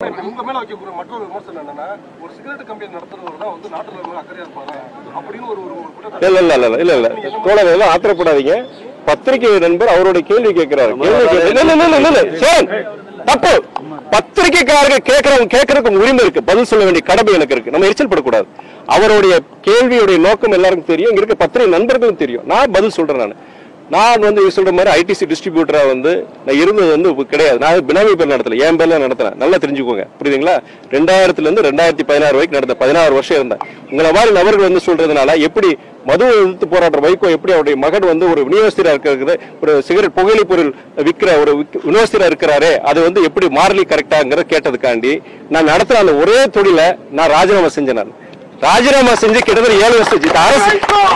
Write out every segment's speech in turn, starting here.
உங்க மேல வைக்கக்கூடிய மற்றொரு விமர்சனம் என்னன்னா ஒரு சிகரெட் கம்பெனி நடத்துறவர் தான் வந்து நாட்டுல ரொம்ப அக்கறையா இருப்பாங்க அப்படின்னு ஒரு ஒரு ஒரு குற்றச்சாட்டு இல்ல இல்ல இல்ல இல்ல இல்ல தோழர் எல்லாம் ஆத்திரப்படாதீங்க பத்திரிகை நண்பர் அவருடைய கேள்வி கேட்கிறாரு கேள்வி கேட்க- இல்ல, இல்ல, இல்ல, இல்ல, இல்ல, சேன், தப்பு பத்திரிகைக்காரங்க கேட்கறவங்க கேட்கறதுக்கு உரிமை இருக்கு பதில் சொல்ல வேண்டிய கடமை எனக்கு இருக்கு நம்ம எரிச்சல் படக்கூடாது அவருடைய கேள்வியுடைய நோக்கம் எல்லாருக்கும் தெரியும் இங்க இருக்க பத்திரிகை நண்பர்களுக்கும் தெரியும் நான் பதில் சொல்றேன் நான் நான் வந்து இது சொல்ற மாதிரி ஐடிசி டிஸ்ட்ரிபியூட்டரா வந்து நான் இருந்தது வந்து இப்ப கிடையாது நான் பினாமி பேர் நடத்தல என் பேர்ல நடத்தினேன் நல்லா தெரிஞ்சுக்கோங்க புரியுதுங்களா ரெண்டாயிரத்துல இருந்து ரெண்டாயிரத்தி பதினாறு வரைக்கும் நடந்த பதினாறு வருஷம் இருந்தேன் உங்களை மாதிரி நபர்கள் வந்து சொல்றதுனால எப்படி மது எதிர்த்து போராடுற வைகோ எப்படி அவருடைய மகன் வந்து ஒரு விநியோகஸ்தரா இருக்கிறது ஒரு சிகரெட் புகையிலை பொருள் விற்கிற ஒரு விநியோகஸ்தரா இருக்கிறாரே அது வந்து எப்படி மாறலி கரெக்டாங்கிற கேட்டதுக்காண்டி நான் நடத்துற அந்த ஒரே தொழில நான் ராஜினாமா செஞ்சேன் நான் ராஜினாமா செஞ்சு கிட்டத்தட்ட ஏழு வருஷம் ஆச்சு. இந்த அரசு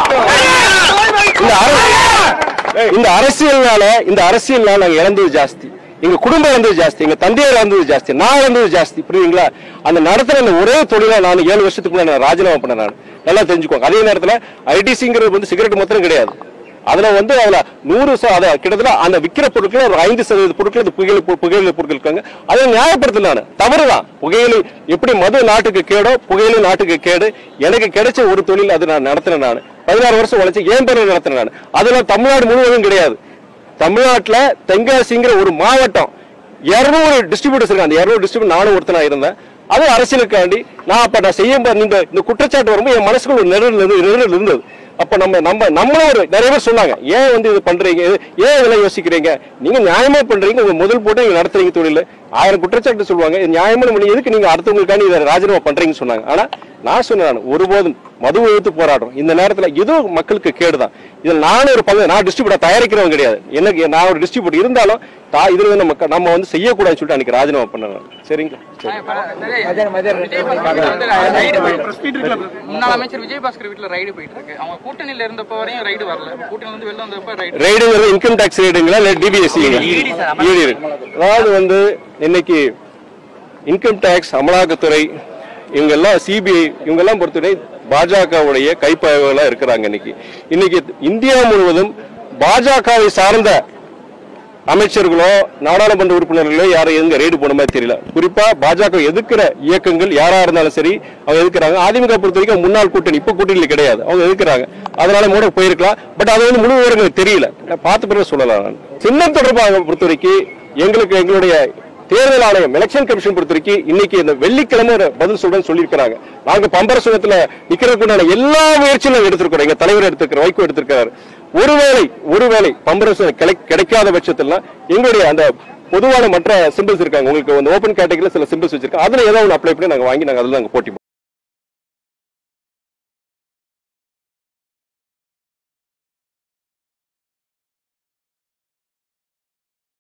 இந்த அரசு இந்த அரசியல்னால இந்த அரசியல்னால நாங்க இழந்தது ஜாஸ்தி எங்க குடும்பம் இழந்தது ஜாஸ்தி எங்க தந்தையார் இழந்தது ஜாஸ்தி நான் இழந்தது ஜாஸ்தி புரியுதுங்களா அந்த நடத்துற அந்த ஒரே தொழிலை நான் ஏழு வருஷத்துக்கு முன்னாடி நான் ராஜினாமா பண்ணேன் நான் நல்லா தெரிஞ்சுக்கோங்க அதே நேரத்துல ஐடிசிங்கிறது வந்து சிகரெட் மாத்திரம் கிடையாது அதுல வந்து அதுல நூறு ச- அத கிட்டத்தட்ட அந்த விக்கிற பொருட்கள் ஒரு ஐந்து சதவீத பொருட்கள் இந்த புகையிலை பொ- புகையிலை பொருட்கள் இருக்காங்க அதை நியாயப்படுத்தல நான் தவறுதான் புகையிலை எப்படி மது நாட்டுக்கு கேடோ புகையிலை நாட்டுக்கு கேடு எனக்கு கிடைச்ச ஒரு தொழில் அது நான் நடத்தினேன் நான் பதினாறு வருஷம் உழைச்சு ஏன் பேர் நடத்தினேன் நான் அதுல தமிழ்நாடு முழுவதும் கிடையாது தமிழ்நாட்டுல தென்காசிங்கிற ஒரு மாவட்டம் இருநூறு டிஸ்ட்ரிபியூட்டர்ஸ் இருக்காங்க அந்த இருநூறு டிஸ்ட்ரிபியூட் நானும் ஒருத்தனா இருந்தேன் அது அரசியலுக்காண்டி நான் அப்ப நான் செய்யும் போது இந்த இந்த குற்றச்சாட்டு வரும்போது என் மனசுக்குள்ள ஒரு நிழல் இருந்து- நிழல் இருந்தது அப்ப நம்ம நம்ம நம்மளும் ஒரு நிறைய பேர் சொன்னாங்க ஏன் வந்து இது பண்றீங்க இது- ஏன் இதெல்லாம் யோசிக்கிறீங்க நீங்க நியாயமா பண்றீங்க உங்க முதல் போட்டு நீங்க நடத்துறீங்க தொழில் ஆயிரம் குற்றச்சாட்டு சொல்லுவாங்க இது நியாயமான பண்ணி எதுக்கு நீங்க அடுத்தவங்களுக்காண்டி இதை ராஜினாமா பண்றீங்கன்னு சொன்னாங்க ஆனா நான் சொன்னேன் நான் ஒருபோதும் மது எதிர்த்து போராடுறோம் இந்த நேரத்துல இதுவும் மக்களுக்கு கேடுதான் இதில் நானும் ஒரு பங்கு நான் டிஸ்ட்ரிபியூட்டர் தயாரிக்கிறவன் கிடையாது எனக்கு நான் ஒரு டிஸ்ட்ரிபியூட்டர் இருந்தாலும் தா இதுல வந்து நம்ம நம்ம வந்து செய்யக்கூடாதுன்னு சொல்லிட்டு அன்னைக்கு ராஜினாமா பண்ணேன் நான். சரிங்களா சரி முன்னாள் அமைச்சர் விஜயபாஸ்கர் வீட்டுல ரைடு போயிட்டு இருக்கு அவங்க கூட்டணியில இருந்தப்ப வரையும் ரைடு வரல கூட்டணி வந்து வெளில வந்தப்ப ரைடு ரைடுங்கிறது இன்கம் டாக்ஸ் ரைடுங்களா இல்லை டிபிஎஸ்சி அதாவது வந்து இன்னைக்கு இன்கம் டாக்ஸ் அமலாக்கத்துறை இவங்க எல்லாம் சிபிஐ இவங்க எல்லாம் பொறுத்தவரை பாஜகவுடைய கைப்பாய்வுகளா இருக்கிறாங்க இன்னைக்கு இன்னைக்கு இந்தியா முழுவதும் பாஜகவை சார்ந்த அமைச்சர்களோ நாடாளுமன்ற உறுப்பினர்களோ யாரும் எங்க ரெய்டு போன மாதிரி தெரியல குறிப்பா பாஜக எதிர்க்கிற இயக்கங்கள் யாரா இருந்தாலும் சரி அவங்க எதிர்க்கிறாங்க அதிமுக பொறுத்த வரைக்கும் முன்னாள் கூட்டணி இப்ப கூட்டணியில கிடையாது அவங்க எதிர்க்கிறாங்க அதனால மூட போயிருக்கலாம் பட் அது வந்து முழு விவரங்கள் தெரியல நான் பார்த்த பிறகு சொல்லலாம் நான் சின்னம் தொடர்பாக பொறுத்த வரைக்கும் எங்களுக்கு எங்களுடைய தேர்தல் ஆணையம் எலெக்ஷன் கமிஷன் பொறுத்த வரைக்கும் இன்னைக்கு இந்த வெள்ளிக்கிழமை ஒரு பதில் சொல்றேன்னு சொல்லியிருக்கிறாங்க நாங்க பம்பர சுகத்துல நிக்கிறதுக்குண்டான எல்லா முயற்சியும் நாங்க எடுத்திருக்கிறோம் எங்க தலைவர் எடுத்திருக்கிற வைகோ எடுத்திருக்கிறாரு ஒருவேளை ஒருவேளை பம்பரசு கிடைக்காத பட்சத்துல எங்களுடைய அந்த பொதுவான மற்ற சிம்பிள்ஸ் இருக்காங்க உங்களுக்கு வந்து ஓப்பன் கேட்டகரியில சில சிம்பிள்ஸ் வச்சிருக்காங்க அதுல ஏதாவது ஒன்று அப்ளை பண்ணி நாங்க வாங்கி நாங்க அதுல நாங்க போட்டி போடுவோம்.